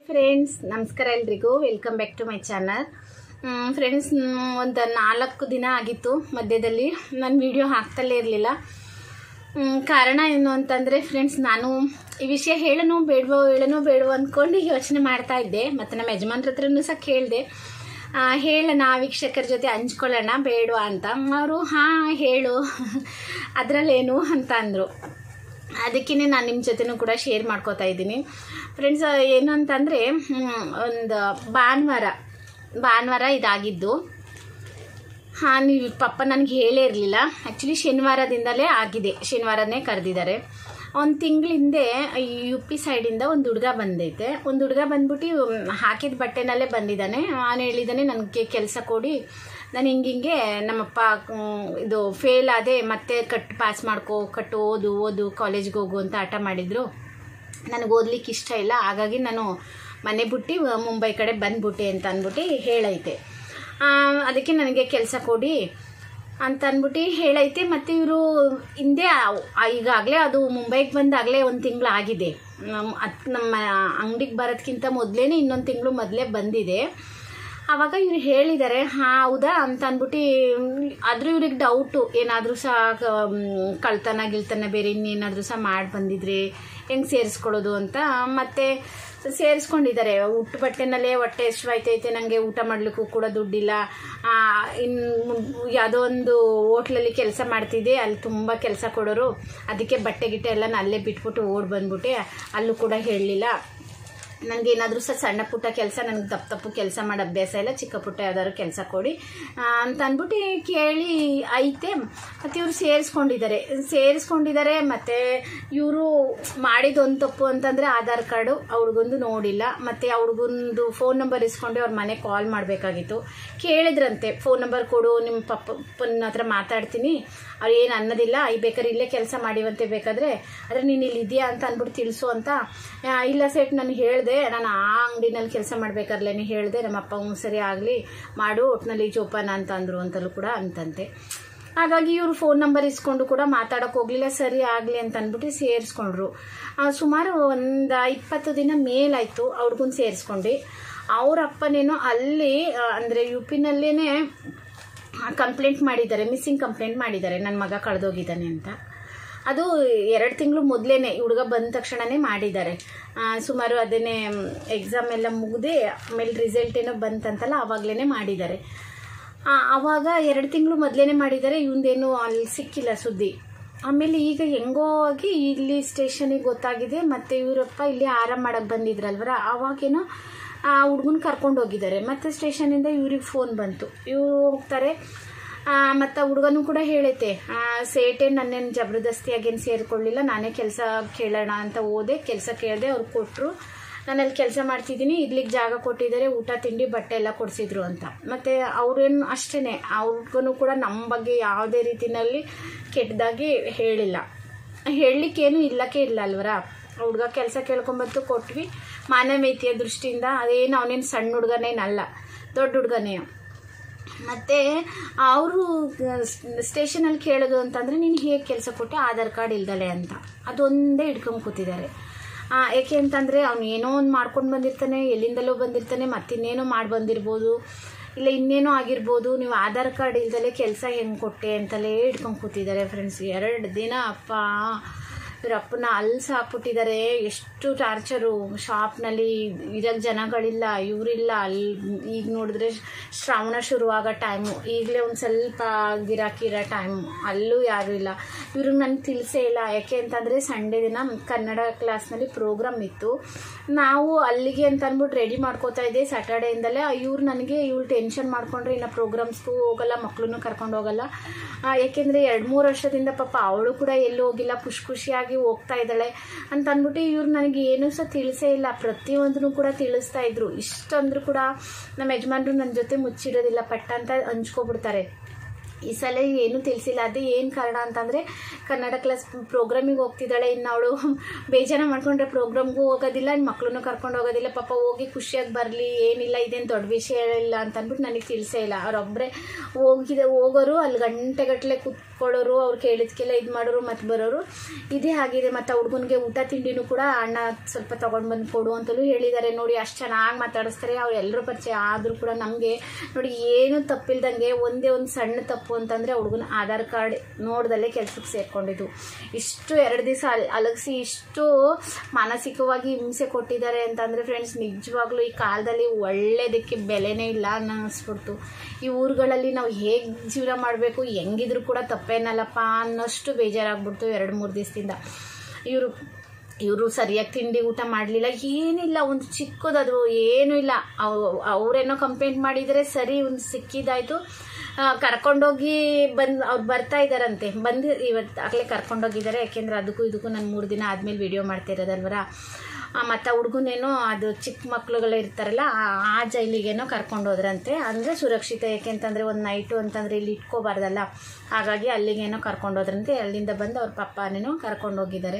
Friends ನಮಸ್ಕಾರ ಎಲ್ರಿಗೂ welcome back to my channel friends ಒಂದು ನಾಲ್ಕು ದಿನ ಆಗಿತ್ತು ಮಧ್ಯದಲ್ಲಿ ನಾನು ವಿಡಿಯೋ ಹಾಕ್ತಲೇ ಇರಲಿಲ್ಲ ಕಾರಣ ಏನು ಅಂತಂದರೆ ಫ್ರೆಂಡ್ಸ್ ನಾನು ಈ ವಿಷಯ ಹೇಳನು ಬೇಡವೋ ಹೇಳನೋ ಬೇಡವೋ ಅಂದ್ಕೊಂಡು ಯೋಚನೆ ಮಾಡ್ತಾ ಇದ್ದೆ ಮತ್ತು ನಮ್ಮ ಯಜಮಾನ್ರ ಹತ್ರನೂ ಸಹ ಕೇಳಿದೆ ಹೇಳೋಣ ವೀಕ್ಷಕರ ಜೊತೆ ಹಂಚ್ಕೊಳ್ಳೋಣ ಬೇಡವಾ ಅಂತ ಅವರು ಹಾಂ ಹೇಳು ಅದರಲ್ಲೇನು ಅಂತ ಅಂದರು ಅದಕ್ಕೇ ನಾನು ನಿಮ್ಮ ಜೊತೆನೂ ಕೂಡ ಶೇರ್ ಮಾಡ್ಕೋತಾ ಇದ್ದೀನಿ ಫ್ರೆಂಡ್ಸ್ ಏನು ಅಂತಂದರೆ ಒಂದು ಭಾನುವಾರ ಭಾನುವಾರ ಇದಾಗಿದ್ದು ಹಾಂ ನೀವು ಪಪ್ಪ ನನಗೆ ಹೇಳೇ ಇರಲಿಲ್ಲ ಆ್ಯಕ್ಚುಲಿ ಶನಿವಾರದಿಂದಲೇ ಆಗಿದೆ ಶನಿವಾರನೇ ಕರೆದಿದ್ದಾರೆ ಒಂದು ತಿಂಗಳ ಹಿಂದೆ ಯು ಪಿ ಸೈಡಿಂದ ಒಂದು ಹುಡುಗ ಬಂದೈತೆ ಒಂದು ಹುಡುಗ ಬಂದ್ಬಿಟ್ಟು ಹಾಕಿದ ಬಟ್ಟೆನಲ್ಲೇ ಬಂದಿದ್ದಾನೆ ನಾನು ಹೇಳಿದ್ದಾನೆ ನನಗೆ ಕೆಲಸ ಕೊಡಿ ನಾನು ಹಿಂಗಿಂಗೆ ನಮ್ಮಪ್ಪ ಮ್, ಇದು ಫೇಲ್ ಆದೆ ಮತ್ತೆ ಕಟ್ ಪಾಸ್ ಮಾಡ್ಕೋ ಕಟ್ಟು ಓದು ಓದು ಕಾಲೇಜ್ಗೆ ಹೋಗು ಅಂತ ಆಟ ಮಾಡಿದರು ನನಗೆ ಓದ್ಲಿಕ್ಕೆ ಇಷ್ಟ ಇಲ್ಲ ಹಾಗಾಗಿ ನಾನು ಮನೆ ಬಿಟ್ಟು ಮುಂಬೈ ಕಡೆ ಬಂದ್ಬಿಟ್ಟೆ ಅಂತ ಅಂದ್ಬಿಟ್ಟು ಹೇಳೈತೆ ಆ, ಅದಕ್ಕೆ ನನಗೆ ಕೆಲಸ ಕೊಡಿ ಅಂತ ಅಂದ್ಬಿಟ್ಟು ಹೇಳೈತೆ ಮತ್ತು ಇವರು ಹಿಂದೆ ಈಗಾಗಲೇ ಅದು ಮುಂಬೈಗೆ ಬಂದಾಗಲೇ ಒಂದು ತಿಂಗಳು ಆಗಿದೆ ನಮ್ಮ ಅತ್ ನಮ್ಮ ಅಂಗಡಿಗೆ ಬರೋದಕ್ಕಿಂತ ಮೊದಲೇ ಇನ್ನೊಂದು ತಿಂಗಳು ಮೊದಲೇ ಬಂದಿದೆ ಆವಾಗ ಇವ್ರು ಹೇಳಿದ್ದಾರೆ ಹಾಂ ಹೌದಾ ಅಂತ ಅಂದ್ಬಿಟ್ಟು ಆದರೂ ಇವ್ರಿಗೆ ಡೌಟು ಏನಾದರೂ ಸಹ ಕ- ಕಳ್ತನ ಗಿಳ್ತನ ಬೇರೆ ಇನ್ನೇನಾದರೂ ಸಹ ಮಾಡಿ ಬಂದಿದ್ರೆ ಹೆಂಗೆ ಸೇರಿಸ್ಕೊಳ್ಳೋದು ಅಂತ ಮತ್ತೆ ಸೇರಿಸ್ಕೊಂಡಿದ್ದಾರೆ ಊಟ ಬಟ್ಟೆನಲ್ಲೇ ಹೊಟ್ಟೆ ಎಷ್ಟುವಾಯ್ತೈತೆ ನನಗೆ ಊಟ ಮಾಡಲಿಕ್ಕೂ ಕೂಡ ದುಡ್ಡಿಲ್ಲ ಇನ್ನು ಯಾವುದೋ ಒಂದು ಹೋಟ್ಲಲ್ಲಿ ಕೆಲಸ ಮಾಡ್ತಿದ್ದೆ ಅಲ್ಲಿ ತುಂಬ ಕೆಲಸ ಕೊಡೋರು ಅದಕ್ಕೆ ಬಟ್ಟೆ ಗಿಟ್ಟೆ ಎಲ್ಲ ಅಲ್ಲೇ ಬಿಟ್ಬಿಟ್ಟು ಓಡ್ ಬಂದ್ಬಿಟ್ಟೆ ಅಲ್ಲೂ ಕೂಡ ಹೇಳಲಿಲ್ಲ ನನಗೆ ಏನಾದರೂ ಸಹ ಸಣ್ಣ ಪುಟ್ಟ ಕೆಲಸ ನನಗೆ ತಪ್ಪು ತಪ್ಪು ಕೆಲಸ ಮಾಡೋ ಅಭ್ಯಾಸ ಇಲ್ಲ ಚಿಕ್ಕ ಪುಟ್ಟ ಯಾವ್ದಾದ್ರು ಕೆಲಸ ಕೊಡಿ ಆ, ಅಂತ ಅಂದ್ಬಿಟ್ಟು ಕೇಳಿ ಐತೆ ಮತ್ತು ಇವರು ಸೇರಿಸ್ಕೊಂಡಿದ್ದಾರೆ ಸೇರಿಸ್ಕೊಂಡಿದ್ದಾರೆ ಮತ್ತು ಇವರು ಮಾಡಿದೊಂದು ತಪ್ಪು ಅಂತಂದರೆ ಆಧಾರ್ ಕಾರ್ಡು ಅವ್ರಿಗೊಂದು ನೋಡಿಲ್ಲ ಮತ್ತು ಅವ್ರಿಗೊಂದು ಫೋನ್ ನಂಬರ್ ಇಸ್ಕೊಂಡು ಅವ್ರ ಮನೆ ಕಾಲ್ ಮಾಡಬೇಕಾಗಿತ್ತು ಕೇಳಿದ್ರಂತೆ ಫೋನ್ ನಂಬರ್ ಕೊಡು ನಿಮ್ಮ ಪಪ್ಪನ ಹತ್ರ ಮಾತಾಡ್ತೀನಿ ಅವ್ರು ಏನು ಅನ್ನೋದಿಲ್ಲ ಈ ಬೇಕಾದ್ರೆ ಇಲ್ಲೇ ಕೆಲಸ ಮಾಡಿವಂತೆ ಬೇಕಾದರೆ ಆದರೆ ನೀನು ಇಲ್ಲಿ ಇದೆಯಾ ಅಂತ ಅಂದ್ಬಿಟ್ಟು ತಿಳಿಸು ಅಂತ ಆ, ಇಲ್ಲ ಸೇಟ್ ನಾನು ಹೇಳಿದೆ ನಾನು ಆ ಅಂಗಡಿನಲ್ಲಿ ಕೆಲಸ ಮಾಡ್ಬೇಕಾರ್ಲೇನೆ ಹೇಳಿದೆ ನಮ್ಮ ಅಪ್ಪ ಹ್ಞೂ ಸರಿ ಆಗಲಿ ಮಾಡು ಒಟ್ಟಿನಲ್ಲಿ ಜೋಪಾನ ಅಂತ ಅಂದರು ಅಂತಲೂ ಕೂಡ ಅಂತಂತೆ ಹಾಗಾಗಿ ಇವರು ಫೋನ್ ನಂಬರ್ ಇಸ್ಕೊಂಡು ಕೂಡ ಮಾತಾಡೋಕೆ ಹೋಗಲಿಲ್ಲ ಸರಿ ಆಗಲಿ ಅಂತ ಅಂದ್ಬಿಟ್ಟು ಸೇರಿಸ್ಕೊಂಡ್ರು ಆ, ಸುಮಾರು ಒಂದು ಇಪ್ಪತ್ತು ದಿನ ಮೇಲಾಯಿತು ಅವ್ರಿಗೂ ಸೇರಿಸ್ಕೊಂಡು ಅವ್ರ ಅಪ್ಪನೇನೋ ಅಲ್ಲಿ ಅಂದರೆ ಯು ಪಿನಲ್ಲೇ ಕಂಪ್ಲೇಂಟ್ ಮಾಡಿದ್ದಾರೆ ಮಿಸ್ಸಿಂಗ್ ಕಂಪ್ಲೇಂಟ್ ಮಾಡಿದ್ದಾರೆ ನನ್ನ ಮಗ ಕಳೆದೋಗಿದ್ದಾನೆ ಅಂತ ಅದು ಎರಡು ತಿಂಗಳು ಮೊದಲೇ ಹುಡುಗ ಬಂದ ತಕ್ಷಣನೇ ಮಾಡಿದ್ದಾರೆ ಆ, ಸುಮಾರು ಅದನ್ನೇ ಎಕ್ಸಾಮ್ ಎಲ್ಲ ಮುಗ್ದೆ ಆಮೇಲೆ ರಿಸಲ್ಟ್ ಏನೋ ಬಂತಂತಲ್ಲ ಆವಾಗಲೇ ಮಾಡಿದ್ದಾರೆ ಆ, ಆವಾಗ ಎರಡು ತಿಂಗಳು ಮೊದಲೇ ಮಾಡಿದ್ದಾರೆ ಇವಂದೇನು ಅಲ್ಲಿ ಸಿಕ್ಕಿಲ್ಲ ಸುದ್ದಿ ಆಮೇಲೆ ಈಗ ಹೆಂಗೋ ಆಗಿ ಇಲ್ಲಿ ಸ್ಟೇಷನಿಗೆ ಗೊತ್ತಾಗಿದೆ ಮತ್ತು ಇವರಪ್ಪ ಇಲ್ಲಿ ಆರಾಮ್ ಮಾಡಕ್ಕೆ ಬಂದಿದ್ರಲ್ವರ ಆವಾಗೇನೋ ಆ ಹುಡುಗನ ಕರ್ಕೊಂಡು ಹೋಗಿದ್ದಾರೆ ಮತ್ತು ಸ್ಟೇಷನಿಂದ ಇವ್ರಿಗೆ ಫೋನ್ ಬಂತು ಇವರು ಹೋಗ್ತಾರೆ ಮತ್ತು ಹುಡುಗನೂ ಕೂಡ ಹೇಳೈತೆ ಆ, ಸೇಟೆ ನನ್ನೇನು ಜಬರ್ದಸ್ತಿಯಾಗೇನು ಸೇರಿಕೊಳ್ಳಿಲ್ಲ ನಾನೇ ಕೆಲಸ ಕೇಳೋಣ ಅಂತ ಹೋದೆ ಕೆಲಸ ಕೇಳಿದೆ ಅವ್ರು ಕೊಟ್ಟರು ನಾನು ಅಲ್ಲಿ ಕೆಲಸ ಮಾಡ್ತಿದ್ದೀನಿ ಇರ್ಲಿಕ್ಕೆ ಜಾಗ ಕೊಟ್ಟಿದ್ದಾರೆ ಊಟ ತಿಂಡಿ ಬಟ್ಟೆ ಎಲ್ಲ ಕೊಡಿಸಿದ್ರು ಅಂತ ಮತ್ತು ಅವ್ರೇನು ಅಷ್ಟೇ ಅವ್ರಿಗೂ ಕೂಡ ನಮ್ಮ ಬಗ್ಗೆ ಯಾವುದೇ ರೀತಿನಲ್ಲಿ ಕೆಟ್ಟದಾಗಿ ಹೇಳಿಲ್ಲ ಹೇಳಲಿಕ್ಕೇನು ಇಲ್ಲಕ್ಕೆ ಇಲ್ಲ ಅಲ್ವರ ಹುಡುಗ ಕೆಲಸ ಕೇಳ್ಕೊಂಬತ್ತು ಕೊಟ್ವಿ ಮಾನವೀಯತೆಯ ದೃಷ್ಟಿಯಿಂದ ಅದೇನು ಅವನೇನು ಸಣ್ಣ ಹುಡುಗನೇನಲ್ಲ ದೊಡ್ಡ ಹುಡುಗನೇ ಮತ್ತು ಅವರು ಸ್ಟೇಷನಲ್ಲಿ ಕೇಳೋದು ಅಂತಂದರೆ ನೀನು ಹೇಗೆ ಕೆಲಸ ಕೊಟ್ಟೆ ಆಧಾರ್ ಕಾರ್ಡ್ ಇಲ್ದಲೆ ಅಂತ ಅದೊಂದೇ ಹಿಡ್ಕೊಂಡು ಕೂತಿದ್ದಾರೆ ಆ, ಏಕೆ ಅಂತಂದರೆ ಅವನು ಏನೋ ಒಂದು ಮಾಡ್ಕೊಂಡು ಬಂದಿರ್ತಾನೆ ಎಲ್ಲಿಂದಲೋ ಬಂದಿರ್ತಾನೆ ಮತ್ತಿನ್ನೇನೋ ಮಾಡಿ ಬಂದಿರ್ಬೋದು ಇಲ್ಲ ಇನ್ನೇನೋ ಆಗಿರ್ಬೋದು ನೀವು ಆಧಾರ್ ಕಾರ್ಡ್ ಇಲ್ದಲೆ ಕೆಲಸ ಹೆಂಗೆ ಕೊಟ್ಟೆ ಅಂತಲೇ ಹಿಡ್ಕೊಂಡು ಕೂತಿದ್ದಾರೆ ಫ್ರೆಂಡ್ಸ್ ಎರಡು ದಿನ ಅಪ್ಪ ಇವ್ರ ಅಪ್ಪನ ಅಲ್ಸ್ ಹಾಕ್ಬಿಟ್ಟಿದ್ದಾರೆ ಎಷ್ಟು ಟಾರ್ಚರು ಶಾಪ್ನಲ್ಲಿ ಇರೋಕ್ಕೆ ಜನಗಳಿಲ್ಲ ಇವರಿಲ್ಲ ಅಲ್ಲಿ ಈಗ ನೋಡಿದ್ರೆ ಶ್ರಾವಣ ಶುರುವಾಗೋ ಟೈಮು ಈಗಲೇ ಒಂದು ಸ್ವಲ್ಪ ಗಿರಾಕಿ ಇರೋ ಟೈಮು ಅಲ್ಲೂ ಯಾರೂ ಇಲ್ಲ ಇವ್ರಿಗೆ ನನಗೆ ತಿಳಿಸೇ ಇಲ್ಲ ಯಾಕೆ ಅಂತಂದರೆ ಸಂಡೇ ದಿನ ಕನ್ನಡ ಕ್ಲಾಸ್ನಲ್ಲಿ ಪ್ರೋಗ್ರಾಮ್ ಇತ್ತು ನಾವು ಅಲ್ಲಿಗೆ ಅಂತ ಅಂದ್ಬಿಟ್ಟು ರೆಡಿ ಮಾಡ್ಕೋತಾ ಇದ್ದೆ ಸ್ಯಾಟರ್ಡೆಯಿಂದಲೇ ಇವ್ರು ನನಗೆ ಇವ್ಳು ಟೆನ್ಷನ್ ಮಾಡ್ಕೊಂಡ್ರೆ ಇನ್ನು ಪ್ರೋಗ್ರಾಮ್ಸ್ಗೂ ಹೋಗಲ್ಲ ಮಕ್ಕಳನ್ನು ಕರ್ಕೊಂಡು ಹೋಗಲ್ಲ ಆ, ಯಾಕೆಂದರೆ ಎರಡು ಮೂರು ವರ್ಷದಿಂದ ಪಾಪ ಅವಳು ಕೂಡ ಎಲ್ಲೂ ಹೋಗಿಲ್ಲ ಖುಷಿ ಖುಷಿಯಾಗಿ ಹೋಗ್ತಾ ಇದ್ದಾಳೆ ಅಂತ ಅಂದ್ಬಿಟ್ಟು ಇವ್ರು ನನಗೆ ಏನೂ ಸಹ ತಿಳಿಸೇ ಇಲ್ಲ ಪ್ರತಿಯೊಂದನ್ನು ಕೂಡ ತಿಳಿಸ್ತಾ ಇದ್ರು ಇಷ್ಟಂದ್ರೂ ಕೂಡ ನಮ್ಮ ಯಜಮಾನ್ರು ನನ್ನ ಜೊತೆ ಮುಚ್ಚಿಡೋದಿಲ್ಲ ಪಟ್ಟ ಅಂತ ಹಂಚ್ಕೊಬಿಡ್ತಾರೆ ಈ ಸಲ ಏನೂ ತಿಳಿಸಿಲ್ಲ ಅದು ಏನು ಕಾರಣ ಅಂತಂದರೆ ಕನ್ನಡ ಕ್ಲಾಸ್ ಪ್ರೋಗ್ರಾಮಿಗೆ ಹೋಗ್ತಿದ್ದಾಳೆ ಇನ್ನು ಅವಳು ಬೇಜಾರ ಮಾಡ್ಕೊಂಡ್ರೆ ಪ್ರೋಗ್ರಾಮ್ಗೂ ಹೋಗೋದಿಲ್ಲ ಮಕ್ಕಳನ್ನು ಕರ್ಕೊಂಡು ಹೋಗೋದಿಲ್ಲ ಪಾಪ ಹೋಗಿ ಖುಷಿಯಾಗಿ ಬರಲಿ ಏನಿಲ್ಲ ಇದೇನು ದೊಡ್ಡ ವಿಷಯ ಇಲ್ಲ ಅಂತ ಅಂದ್ಬಿಟ್ಟು ನನಗೆ ತಿಳಿಸೇ ಇಲ್ಲ ಅವರೊಬ್ಬರೇ ಹೋಗಿದೆ ಹೋಗೋರು ಅಲ್ಲಿ ಗಂಟೆಗಟ್ಟಲೆ ಕೂತ್ಕೊಳ್ಳೋರು ಅವ್ರು ಕೇಳಿದ್ಕೆಲ್ಲ ಇದು ಮಾಡೋರು ಮತ್ತು ಬರೋರು ಇದೇ ಆಗಿದೆ ಮತ್ತು ಆ ಹುಡುಗನಿಗೆ ಊಟ ತಿಂಡಿನೂ ಕೂಡ ಅಣ್ಣ ಸ್ವಲ್ಪ ತೊಗೊಂಡು ಬಂದು ಕೊಡು ಅಂತಲೂ ಹೇಳಿದ್ದಾರೆ ನೋಡಿ ಅಷ್ಟು ಚೆನ್ನಾಗಿ ಮಾತಾಡಿಸ್ತಾರೆ ಅವ್ರು ಎಲ್ಲರೂ ಪರಿಚಯ ಆದರೂ ಕೂಡ ನಮಗೆ ನೋಡಿ ಏನು ತಪ್ಪಿಲ್ದಂಗೆ ಒಂದೇ ಒಂದು ಸಣ್ಣ ತಪ್ಪು ಅಂತಂದರೆ ಹುಡುಗನ ಆಧಾರ್ ಕಾರ್ಡ್ ನೋಡ್ದಲ್ಲೇ ಕೆಲಸಕ್ಕೆ ಸೇರ್ಕೊಂಡಿದ್ದು ಇಷ್ಟು ಎರಡು ದಿವಸ ಅಲ್ ಅಲಗಿಸಿ ಇಷ್ಟು ಮಾನಸಿಕವಾಗಿ ಹಿಂಸೆ ಕೊಟ್ಟಿದ್ದಾರೆ ಅಂತಂದರೆ ಫ್ರೆಂಡ್ಸ್ ನಿಜವಾಗ್ಲೂ ಈ ಕಾಲದಲ್ಲಿ ಒಳ್ಳೆಯದಕ್ಕೆ ಬೆಲೆನೇ ಇಲ್ಲ ಅನ್ನಿಸ್ಬಿಡ್ತು ಈ ಊರುಗಳಲ್ಲಿ ನಾವು ಹೇಗೆ ಜೀವನ ಮಾಡಬೇಕು ಹೆಂಗಿದ್ರು ಕೂಡ ತಪ್ಪೇನಲ್ಲಪ್ಪ ಅನ್ನೋಷ್ಟು ಬೇಜಾರಾಗ್ಬಿಡ್ತು ಎರಡು ಮೂರು ದಿವಸದಿಂದ ಇವರು ಇವರು ಸರಿಯಾಗಿ ತಿಂಡಿ ಊಟ ಮಾಡಲಿಲ್ಲ ಏನಿಲ್ಲ ಒಂದು ಚಿಕ್ಕದದು ಏನೂ ಇಲ್ಲ ಅವ್- ಅವರೇನೋ ಕಂಪ್ಲೇಂಟ್ ಮಾಡಿದರೆ ಸರಿ ಒಂದು ಸಿಕ್ಕಿದ್ದಾಯಿತು ಕರ್ಕೊಂಡೋಗಿ ಬಂದು ಅವ್ರು ಬರ್ತಾ ಇದ್ದಾರಂತೆ ಬಂದು ಇವತ್ತು ಆಗಲೇ ಕರ್ಕೊಂಡೋಗಿದ್ದಾರೆ ಯಾಕೆಂದರೆ ಅದಕ್ಕೂ ಇದಕ್ಕೂ ನಾನು ಮೂರು ದಿನ ಆದಮೇಲೆ ವಿಡಿಯೋ ಮಾಡ್ತಿರೋದಲ್ವರ ಮತ್ತು ಹುಡುಗನೇನೋ ಅದು ಚಿಕ್ಕ ಮಕ್ಳುಗಳು ಇರ್ತಾರಲ್ಲ ಆ- ಆ ಜೈಲಿಗೇನೋ ಕರ್ಕೊಂಡು ಹೋದ್ರಂತೆ ಅಂದರೆ ಸುರಕ್ಷಿತ ಯಾಕೆಂತಂದರೆ ಒಂದು ನೈಟು ಅಂತಂದರೆ ಇಲ್ಲಿ ಇಟ್ಕೋಬಾರ್ದಲ್ಲ ಹಾಗಾಗಿ ಅಲ್ಲಿಗೇನೋ ಕರ್ಕೊಂಡು ಹೋದ್ರಂತೆ ಅಲ್ಲಿಂದ ಬಂದು ಅವ್ರ ಪಪ್ಪನೇನೋ ಕರ್ಕೊಂಡು ಹೋಗಿದ್ದಾರೆ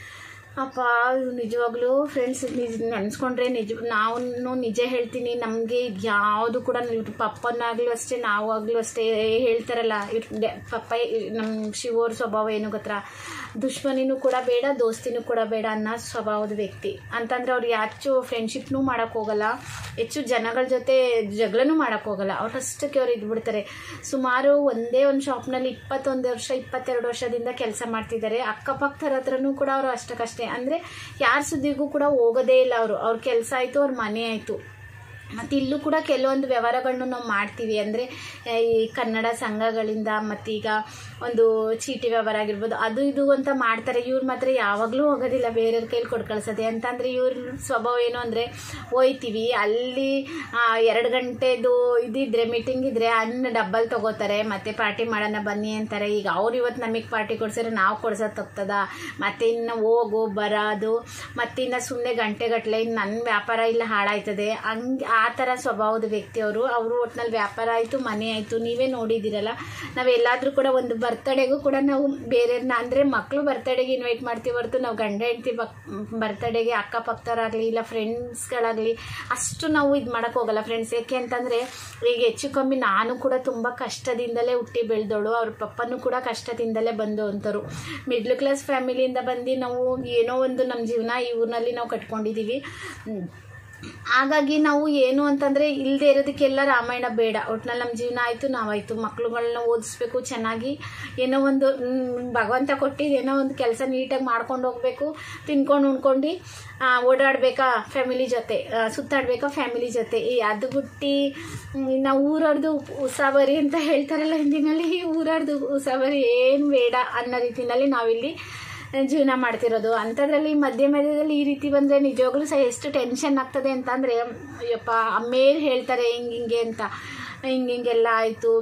ಅಪ್ಪ ನಿಜವಾಗ್ಲೂ ಫ್ರೆಂಡ್ಸ್ ನಿಜ ನೆನೆಸ್ಕೊಂಡ್ರೆ ನಿಜ ನಾವು ನಿಜ ಹೇಳ್ತೀನಿ ನಮಗೆ ಯಾವುದು ಕೂಡ ಇವ್ರ ಪಪ್ಪನಾಗಲೂ ಅಷ್ಟೇ ನಾವು ಆಗಲೂ ಅಷ್ಟೇ ಹೇಳ್ತಾರಲ್ಲ ಇವ್ರ ಪಪ್ಪ ನಮ್ಮ ಶಿವೋರ್ ಸ್ವಭಾವ ಏನು ಗೊತ್ತಾ ದುಶ್ಮನಿನೂ ಕೂಡ ಬೇಡ ದೋಸ್ತಿನೂ ಕೂಡ ಬೇಡ ಅನ್ನೋ ಸ್ವಭಾವದ ವ್ಯಕ್ತಿ ಅಂತಂದ್ರೆ ಅವ್ರು ಹೆಚ್ಚು ಫ್ರೆಂಡ್ಶಿಪ್ನೂ ಮಾಡೋಕ್ಕೆ ಹೋಗಲ್ಲ ಹೆಚ್ಚು ಜನಗಳ ಜೊತೆ ಜಗಳನೂ ಮಾಡೋಕ್ಕೆ ಹೋಗಲ್ಲ ಅವ್ರು ಅಷ್ಟಕ್ಕೆ ಅವ್ರು ಇದ್ಬಿಡ್ತಾರೆ ಸುಮಾರು ಒಂದೇ ಒಂದು ಶಾಪ್ನಲ್ಲಿ ಇಪ್ಪತ್ತೊಂದು ವರ್ಷ ಇಪ್ಪತ್ತೆರಡು ವರ್ಷದಿಂದ ಕೆಲಸ ಮಾಡ್ತಿದ್ದಾರೆ ಅಕ್ಕಪಕ್ಕದ ಹತ್ರನೂ ಕೂಡ ಅವರು ಅಷ್ಟಕ್ಕಷ್ಟೇ ಅಂದರೆ ಯಾರ ಸುದ್ದಿಗೂ ಕೂಡ ಹೋಗೋದೇ ಇಲ್ಲ ಅವರು ಅವ್ರ ಕೆಲಸ ಆಯಿತು ಅವ್ರ ಮನೆ ಆಯಿತು ಮತ್ತು ಇಲ್ಲೂ ಕೂಡ ಕೆಲವೊಂದು ವ್ಯವಹಾರಗಳನ್ನು ನಾವು ಮಾಡ್ತೀವಿ ಅಂದರೆ ಈ ಕನ್ನಡ ಸಂಘಗಳಿಂದ ಮತ್ತೀಗ ಒಂದು ಚೀಟಿ ವ್ಯವಹಾರ ಆಗಿರ್ಬೋದು ಅದು ಇದು ಅಂತ ಮಾಡ್ತಾರೆ ಇವ್ರು ಮಾತ್ರ ಯಾವಾಗಲೂ ಹೋಗೋದಿಲ್ಲ ಬೇರೆಯವ್ರ ಕೈಲಿ ಕೊಟ್ಟು ಕಳ್ಸೋದೆ ಅಂತಂದರೆ ಇವ್ರ ಸ್ವಭಾವ ಏನು ಅಂದರೆ ಹೋಯ್ತೀವಿ ಅಲ್ಲಿ ಆ, ಎರಡು ಗಂಟೆದು ಇದಿದ್ರೆ ಮೀಟಿಂಗ್ ಇದ್ದರೆ ಅನ್ನ ಡಬ್ಬಲ್ ತೊಗೋತಾರೆ ಮತ್ತು ಪಾರ್ಟಿ ಮಾಡೋಣ ಬನ್ನಿ ಅಂತಾರೆ ಈಗ ಅವ್ರು ಇವತ್ತು ನಮಗೆ ಪಾರ್ಟಿ ಕೊಡ್ಸಿದ್ರೆ ನಾವು ಕೊಡ್ಸೋದು ತಪ್ತದ ಮತ್ತು ಇನ್ನು ಹೋಗು ಬರೋದು ಮತ್ತಿನ್ನು ಸುಮ್ಮನೆ ಗಂಟೆಗಟ್ಟಲೆ ಇನ್ನು ನನ್ನ ವ್ಯಾಪಾರ ಇಲ್ಲ ಹಾಳಾಯ್ತದೆ ಹಂಗೆ ಆ ಥರ ಸ್ವಭಾವದ ವ್ಯಕ್ತಿಯವರು ಅವರು ಒಟ್ನಲ್ಲಿ ವ್ಯಾಪಾರ ಆಯಿತು ಮನೆ ಆಯಿತು ನೀವೇ ನೋಡಿದ್ದೀರಲ್ಲ ನಾವು ಎಲ್ಲಾದರೂ ಕೂಡ ಒಂದು ಬರ್ತಡೇಗೂ ಕೂಡ ನಾವು ಬೇರೆಯವ್ರನ್ನ ಅಂದರೆ ಮಕ್ಕಳು ಬರ್ತಡೇಗೆ ಇನ್ವೈಟ್ ಮಾಡ್ತೀವಿ ಹೊರತು ನಾವು ಗಂಡ ಹೆಂಡ್ತಿ ಬಕ್ ಬರ್ತಡೇಗೆ ಅಕ್ಕಪಕ್ಕದವರಾಗಲಿ ಇಲ್ಲ ಫ್ರೆಂಡ್ಸ್ಗಳಾಗಲಿ ಅಷ್ಟು ನಾವು ಇದು ಮಾಡೋಕ್ಕೆ ಹೋಗಲ್ಲ ಫ್ರೆಂಡ್ಸ್ ಯಾಕೆ ಅಂತಂದರೆ ಈಗ ಹೆಚ್ಚು ಕಮ್ಮಿ ನಾನು ಕೂಡ ತುಂಬ ಕಷ್ಟದಿಂದಲೇ ಹುಟ್ಟಿ ಬೆಳೆದವಳು ಅವ್ರ ಪಪ್ಪನೂ ಕೂಡ ಕಷ್ಟದಿಂದಲೇ ಬಂದು ಅಂಥವ್ರು ಮಿಡ್ಲ್ ಕ್ಲಾಸ್ ಫ್ಯಾಮಿಲಿಯಿಂದ ಬಂದು ನಾವು ಏನೋ ಒಂದು ನಮ್ಮ ಜೀವನ ಈ ಊರಿನಲ್ಲಿ ನಾವು ಕಟ್ಕೊಂಡಿದ್ದೀವಿ ಹ್ಮ್. ಹಾಗಾಗಿ ನಾವು ಏನು ಅಂತಂದರೆ ಇಲ್ಲದೆ ಇರೋದಕ್ಕೆಲ್ಲ ರಾಮಾಯಣ ಬೇಡ ಒಟ್ನಲ್ಲಿ ನಮ್ಮ ಜೀವನ ಆಯಿತು ನಾವಾಯಿತು ಮಕ್ಳುಗಳನ್ನ ಓದಿಸ್ಬೇಕು ಚೆನ್ನಾಗಿ ಏನೋ ಒಂದು ಮ್, ಭಗವಂತ ಕೊಟ್ಟಿದ್ದು ಏನೋ ಒಂದು ಕೆಲಸ ನೀಟಾಗಿ ಮಾಡ್ಕೊಂಡು ಹೋಗಬೇಕು ತಿನ್ಕೊಂಡು ಉಣ್ಕೊಂಡು ಆ, ಓಡಾಡಬೇಕಾ ಫ್ಯಾಮಿಲಿ ಜೊತೆ ಆ, ಸುತ್ತಾಡಬೇಕಾ ಫ್ಯಾಮಿಲಿ ಜೊತೆ ಈ ಅದು ಬಿಟ್ಟು ನಾವು ಊರವ್ರದ್ದು ಉಸಾಬರಿ ಅಂತ ಹೇಳ್ತಾರಲ್ಲ ಹಿಂದಿನಲ್ಲಿ ಊರವ್ರದ್ದು ಉಸಾಬರಿ ಏನು ಬೇಡ ಅನ್ನೋ ರೀತಿನಲ್ಲಿ ನಾವಿಲ್ಲಿ ಜೀವನ ಮಾಡ್ತಿರೋದು ಅಂಥದ್ರಲ್ಲಿ ಮಧ್ಯ ಮಧ್ಯದಲ್ಲಿ ಈ ರೀತಿ ಬಂದರೆ ನಿಜವಾಗ್ಲೂ ಸಹ ಎಷ್ಟು ಟೆನ್ಷನ್ ಆಗ್ತದೆ ಅಂತಂದರೆ ಅಯ್ಯಪ್ಪ ಆಮೇಲೆ ಹೇಳ್ತಾರೆ ಹಿಂಗೆ ಹಿಂಗೆ ಅಂತ ಹಿಂಗೆ ಹಿಂಗೆಲ್ಲ ಆಯಿತು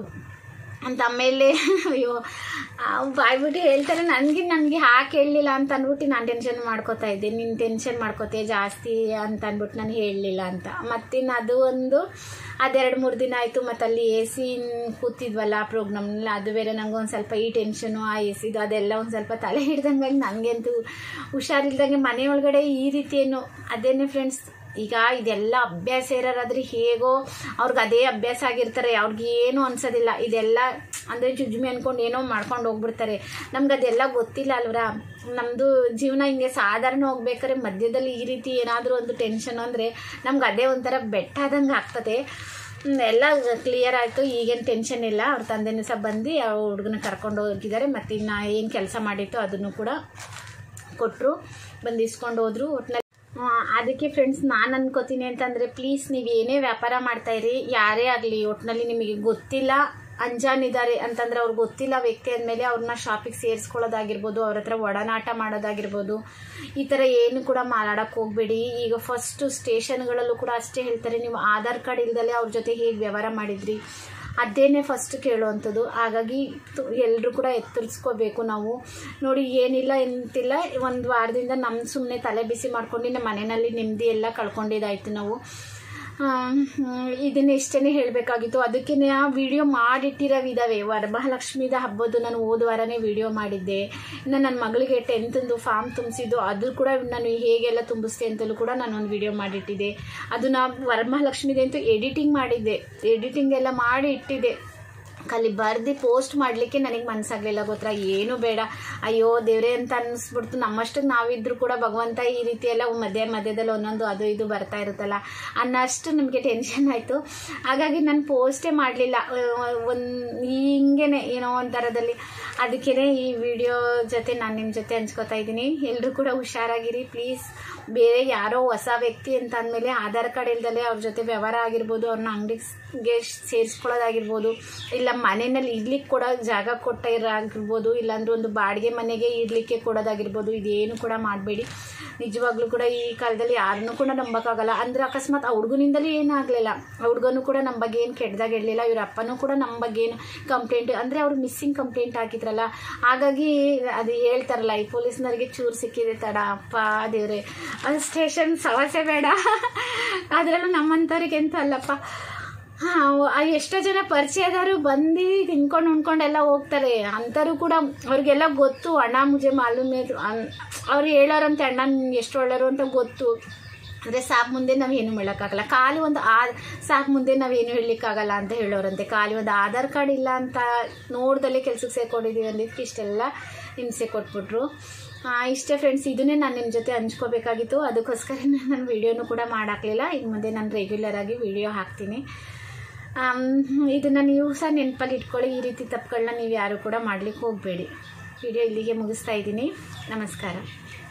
ಅಂತ ಆಮೇಲೆ ಅಯ್ಯೋ ಬಾಯ್ಬಿಟ್ಟು ಹೇಳ್ತಾರೆ ನನಗೆ ನನಗೆ ಹಾಕಿ ಹೇಳಲಿಲ್ಲ ಅಂತ ಅಂದ್ಬಿಟ್ಟು ನಾನು ಟೆನ್ಷನ್ ಮಾಡ್ಕೋತಾ ಇದ್ದೆ ನೀನು ಟೆನ್ಷನ್ ಮಾಡ್ಕೋತೆ ಜಾಸ್ತಿ ಅಂತ ಅಂದ್ಬಿಟ್ಟು ನಾನು ಹೇಳಲಿಲ್ಲ ಅಂತ ಮತ್ತಿನ್ನು ಅದು ಒಂದು ಅದೆರಡು ಮೂರು ದಿನ ಆಯಿತು ಮತ್ತು ಅಲ್ಲಿ ಎ ಸಿ ಕೂತಿದ್ವಲ್ಲ ಪ್ರೋಗ್ರಾಮ್ನಲ್ಲಿ ಅದು ಬೇರೆ ನಂಗೆ ಒಂದು ಸ್ವಲ್ಪ ಈ ಟೆನ್ಷನು ಆ ಎ ಸಿದು ಅದೆಲ್ಲ ಒಂದು ಸ್ವಲ್ಪ ತಲೆ ಹಿಡ್ದಂಗಾಗಿ ನನಗಂತೂ ಹುಷಾರಿಲ್ದಂಗೆ ಮನೆ ಒಳಗಡೆ ಈ ರೀತಿ ಏನು ಅದೇನೆ ಫ್ರೆಂಡ್ಸ್ ಈಗ ಇದೆಲ್ಲ ಅಭ್ಯಾಸ ಇರೋರಾದ್ರೆ ಹೇಗೋ ಅವ್ರಿಗೆ ಅದೇ ಅಭ್ಯಾಸ ಆಗಿರ್ತಾರೆ ಅವ್ರಿಗೆ ಏನೂ ಅನ್ಸೋದಿಲ್ಲ ಇದೆಲ್ಲ ಅಂದರೆ ಜುಜ್ಮಿ ಅಂದ್ಕೊಂಡು ಏನೋ ಮಾಡ್ಕೊಂಡು ಹೋಗ್ಬಿಡ್ತಾರೆ ನಮ್ಗೆ ಅದೆಲ್ಲ ಗೊತ್ತಿಲ್ಲ ಅಲ್ವರ ನಮ್ಮದು ಜೀವನ ಹಿಂಗೆ ಸಾಧಾರಣ ಹೋಗ್ಬೇಕಾದ್ರೆ ಮಧ್ಯದಲ್ಲಿ ಈ ರೀತಿ ಏನಾದರೂ ಒಂದು ಟೆನ್ಷನ್ ಅಂದರೆ ನಮ್ಗೆ ಅದೇ ಒಂಥರ ಬೆಟ್ಟ ಆದಂಗೆ ಆಗ್ತದೆ ಹ್ಮ್, ಎಲ್ಲ ಕ್ಲಿಯರ್ ಆಯಿತು ಈಗೇನು ಟೆನ್ಷನ್ ಇಲ್ಲ ಅವ್ರ ತಂದೆನೂ ಸಹ ಬಂದು ಆ ಹುಡುಗನ ಕರ್ಕೊಂಡು ಹೋಗಿದ್ದಾರೆ ಮತ್ತು ಇನ್ನು ಏನು ಕೆಲಸ ಮಾಡಿತ್ತು ಅದನ್ನು ಕೂಡ ಕೊಟ್ಟರು ಬಂದು ಇಸ್ಕೊಂಡು ಹೋದ್ರು ಒಟ್ಟಿನಲ್ಲಿ ಅದಕ್ಕೆ ಫ್ರೆಂಡ್ಸ್ ನಾನು ಅನ್ಕೋತೀನಿ ಅಂತಂದರೆ ಪ್ಲೀಸ್ ನೀವು ಏನೇ ವ್ಯಾಪಾರ ಮಾಡ್ತಾಯಿರಿ ಯಾರೇ ಆಗಲಿ ಒಟ್ಟಿನಲ್ಲಿ ನಿಮಗೆ ಗೊತ್ತಿಲ್ಲ ಅಂಜಾನಿದ್ದಾರೆ ಅಂತಂದ್ರೆ ಅವ್ರಿಗೆ ಗೊತ್ತಿಲ್ಲ ವ್ಯಕ್ತಿ ಅಂದಮೇಲೆ ಅವ್ರನ್ನ ಶಾಪಿಗೆ ಸೇರಿಸ್ಕೊಳ್ಳೋದಾಗಿರ್ಬೋದು ಅವ್ರ ಹತ್ರ ಒಡನಾಟ ಮಾಡೋದಾಗಿರ್ಬೋದು ಈ ಥರ ಏನು ಕೂಡ ಮಾತಾಡೋಕ್ಕೆ ಹೋಗಬೇಡಿ ಈಗ ಫಸ್ಟು ಸ್ಟೇಷನ್ಗಳಲ್ಲೂ ಕೂಡ ಅಷ್ಟೇ ಹೇಳ್ತಾರೆ ನೀವು ಆಧಾರ್ ಕಾರ್ಡ್ ಇಲ್ದಲೆ ಅವ್ರ ಜೊತೆ ಹೇಗೆ ವ್ಯವಹಾರ ಮಾಡಿದ್ರಿ ಅದೇನೇ ಫಸ್ಟ್ ಕೇಳುವಂಥದ್ದು ಹಾಗಾಗಿ ಎಲ್ಲರೂ ಕೂಡ ಎತ್ತರಿಸ್ಕೋಬೇಕು ನಾವು ನೋಡಿ ಏನಿಲ್ಲ ಎಂತಿಲ್ಲ ಒಂದು ವಾರದಿಂದ ನಮ್ಮ ಸುಮ್ಮನೆ ತಲೆ ಬಿಸಿ ಮಾಡ್ಕೊಂಡು ನಮ್ಮ ಮನೆಯಲ್ಲಿ ನೆಮ್ಮದಿ ಎಲ್ಲ ಕಳ್ಕೊಂಡಿದ್ದಾಯ್ತು ನಾವು ಇದನ್ನ ಇಷ್ಟೇ ಹೇಳಬೇಕಾಗಿತ್ತು ಅದಕ್ಕೆ ಆ ವಿಡಿಯೋ ಮಾಡಿಟ್ಟಿರೋವಿದ್ದಾವೆ ವರಮಹಾಲಕ್ಷ್ಮಿದ ಹಬ್ಬದ್ದು ನಾನು ಹೋದ ವಾರನೇ ವಿಡಿಯೋ ಮಾಡಿದ್ದೆ ಇನ್ನು ನನ್ನ ಮಗಳಿಗೆ ಟೆಂತಂದು ಫಾರ್ಮ್ ತುಂಬಿಸಿದ್ದು ಅದು ಕೂಡ ನಾನು ಹೇಗೆಲ್ಲ ತುಂಬಿಸ್ತೆ ಅಂತಲೂ ಕೂಡ ನಾನು ಒಂದು ವಿಡಿಯೋ ಮಾಡಿಟ್ಟಿದ್ದೆ ಅದು ನಾ ವರಮಹಾಲಕ್ಷ್ಮಿದೆ ಅಂತೂ ಎಡಿಟಿಂಗ್ ಮಾಡಿದ್ದೆ ಎಡಿಟಿಂಗ್ ಎಲ್ಲ ಮಾಡಿ ಇಟ್ಟಿದ್ದೆ ಖಾಲಿ ಬರ್ದು ಪೋಸ್ಟ್ ಮಾಡಲಿಕ್ಕೆ ನನಗೆ ಮನಸ್ಸಾಗಲಿಲ್ಲ ಗೊತ್ತಾ ಏನು ಬೇಡ ಅಯ್ಯೋ ದೇವ್ರೆ ಅಂತ ಅನ್ನಿಸ್ಬಿಡ್ತು ನಮ್ಮಷ್ಟಕ್ಕೆ ನಾವಿದ್ರು ಕೂಡ ಭಗವಂತ ಈ ರೀತಿ ಎಲ್ಲ ಮಧ್ಯ ಮಧ್ಯದಲ್ಲಿ ಒಂದೊಂದು ಅದು ಇದು ಬರ್ತಾ ಇರುತ್ತಲ್ಲ ಅನ್ನಷ್ಟು ನಮಗೆ ಟೆನ್ಷನ್ ಆಯಿತು ಹಾಗಾಗಿ ನಾನು ಪೋಸ್ಟೇ ಮಾಡಲಿಲ್ಲ ಒಂದು ಹಿಂಗೇನೆ ಏನೋ ಒಂಥರದಲ್ಲಿ ಅದಕ್ಕೇ ಈ ವಿಡಿಯೋ ಜೊತೆ ನಾನು ನಿಮ್ಮ ಜೊತೆ ಹಂಚ್ಕೋತಾ ಇದ್ದೀನಿ ಎಲ್ಲರೂ ಕೂಡ ಹುಷಾರಾಗಿರಿ ಪ್ಲೀಸ್ ಬೇರೆ ಯಾರೋ ಹೊಸ ವ್ಯಕ್ತಿ ಅಂತ ಅಂದಮೇಲೆ ಆಧಾರ್ ಕಾರ್ಡ್ ಇಲ್ದಲೆ ಅವ್ರ ಜೊತೆ ವ್ಯವಹಾರ ಆಗಿರ್ಬೋದು ಅವ್ರನ್ನ ಅಂಗಡಿಗೆ ಸೇರಿಸ್ಕೊಳ್ಳೋದಾಗಿರ್ಬೋದು ಇಲ್ಲ ಮನೆಯಲ್ಲಿ ಇಡ್ಲಿಕ್ಕೆ ಕೊಡೋ ಜಾಗ ಕೊಟ್ಟ ಇರಾಗಿರ್ಬೋದು ಇಲ್ಲಾಂದ್ರೆ ಒಂದು ಬಾಡಿಗೆ ಮನೆಗೆ ಇಡ್ಲಿಕ್ಕೆ ಕೊಡೋದಾಗಿರ್ಬೋದು ಇದೇನು ಕೂಡ ಮಾಡಬೇಡಿ ನಿಜವಾಗ್ಲೂ ಕೂಡ ಈ ಕಾಲದಲ್ಲಿ ಯಾರನ್ನೂ ಕೂಡ ನಂಬೋಕ್ಕಾಗಲ್ಲ ಅಂದರೆ ಅಕಸ್ಮಾತ್ ಆ ಹುಡುಗನಿಂದಲೇ ಏನಾಗಲಿಲ್ಲ ಆ ಹುಡುಗನೂ ಕೂಡ ನಮ್ಮ ಬಗ್ಗೆ ಏನು ಕೆಟ್ಟದಾಗ ಹೇಳಲಿಲ್ಲ ಇವ್ರ ಅಪ್ಪನೂ ಕೂಡ ನಮ್ಮ ಬಗ್ಗೆ ಏನು ಕಂಪ್ಲೇಂಟ್ ಅಂದರೆ ಅವ್ರು ಮಿಸ್ಸಿಂಗ್ ಕಂಪ್ಲೇಂಟ್ ಹಾಕಿದ್ರಲ್ಲ ಹಾಗಾಗಿ ಅದು ಹೇಳ್ತಾರಲ್ಲ ಈ ಪೊಲೀಸ್ನವ್ರಿಗೆ ಚೂರು ಸಿಕ್ಕಿದೆ ತಡ ಅಪ್ಪ ದೇವ್ರೆ ಅದು ಸ್ಟೇಷನ್ ಸಮಸ್ಯೆ ಬೇಡ ಅದರಲ್ಲೂ ನಮ್ಮಂಥವ್ರಿಗೆ ಎಂತ ಅಲ್ಲಪ್ಪ ಹಾಂ ಎಷ್ಟೋ ಜನ ಪರಿಚಯದವರು ಬಂದು ತಿನ್ಕೊಂಡು ಉಣ್ಕೊಂಡೆಲ್ಲ ಹೋಗ್ತಾರೆ ಅಂಥವ್ರು ಕೂಡ ಅವ್ರಿಗೆಲ್ಲ ಗೊತ್ತು ಅಣ್ಣ ಮುಜೆ ಮಾಲೂಮೆ ಅವ್ರು ಹೇಳೋರಂತೆ ಅಣ್ಣ ನಿಮ್ಗೆ ಎಷ್ಟು ಒಳ್ಳೆಯರು ಅಂತ ಗೊತ್ತು ಅಂದರೆ ಸಾಕು ಮುಂದೆ ನಾವು ಏನು ಹೇಳೋಕ್ಕಾಗಲ್ಲ ಖಾಲಿ ಒಂದು ಆ ಸಾಕು ಮುಂದೆ ನಾವೇನು ಹೇಳಲಿಕ್ಕಾಗಲ್ಲ ಅಂತ ಹೇಳೋರಂತೆ ಖಾಲಿ ಒಂದು ಆಧಾರ್ ಕಾರ್ಡ್ ಇಲ್ಲ ಅಂತ ನೋಡ್ದಲ್ಲೇ ಕೆಲ್ಸಕ್ಕೆ ಸೇರ್ಕೊಂಡಿದ್ದೀವಿ ಅಂದಿದ್ದಕ್ಕೆ ಇಷ್ಟೆಲ್ಲ ಹಿಂಸೆ ಕೊಟ್ಬಿಟ್ರು ಇಷ್ಟೇ ಫ್ರೆಂಡ್ಸ್ ಇದನ್ನೇ ನಾನು ನಿಮ್ಮ ಜೊತೆ ಹಂಚ್ಕೋಬೇಕಾಗಿತ್ತು ಅದಕ್ಕೋಸ್ಕರ ನಾನು ವೀಡಿಯೋನು ಕೂಡ ಮಾಡಾಕಲಿಲ್ಲ ಇನ್ನು ಮುಂದೆ ನಾನು ರೆಗ್ಯುಲರ್ ಆಗಿ ವಿಡಿಯೋ ಹಾಕ್ತೀನಿ ಇದನ್ನು ನೀವು ಸಹ ನೆನಪಲ್ಲಿ ಇಟ್ಕೊಳ್ಳಿ ಈ ರೀತಿ ತಪ್ಪುಗಳನ್ನ ನೀವು ಯಾರು ಕೂಡ ಮಾಡಲಿಕ್ಕೆ ಹೋಗಬೇಡಿ ವಿಡಿಯೋ ಇಲ್ಲಿಗೆ ಮುಗಿಸ್ತಾ ಇದ್ದೀನಿ ನಮಸ್ಕಾರ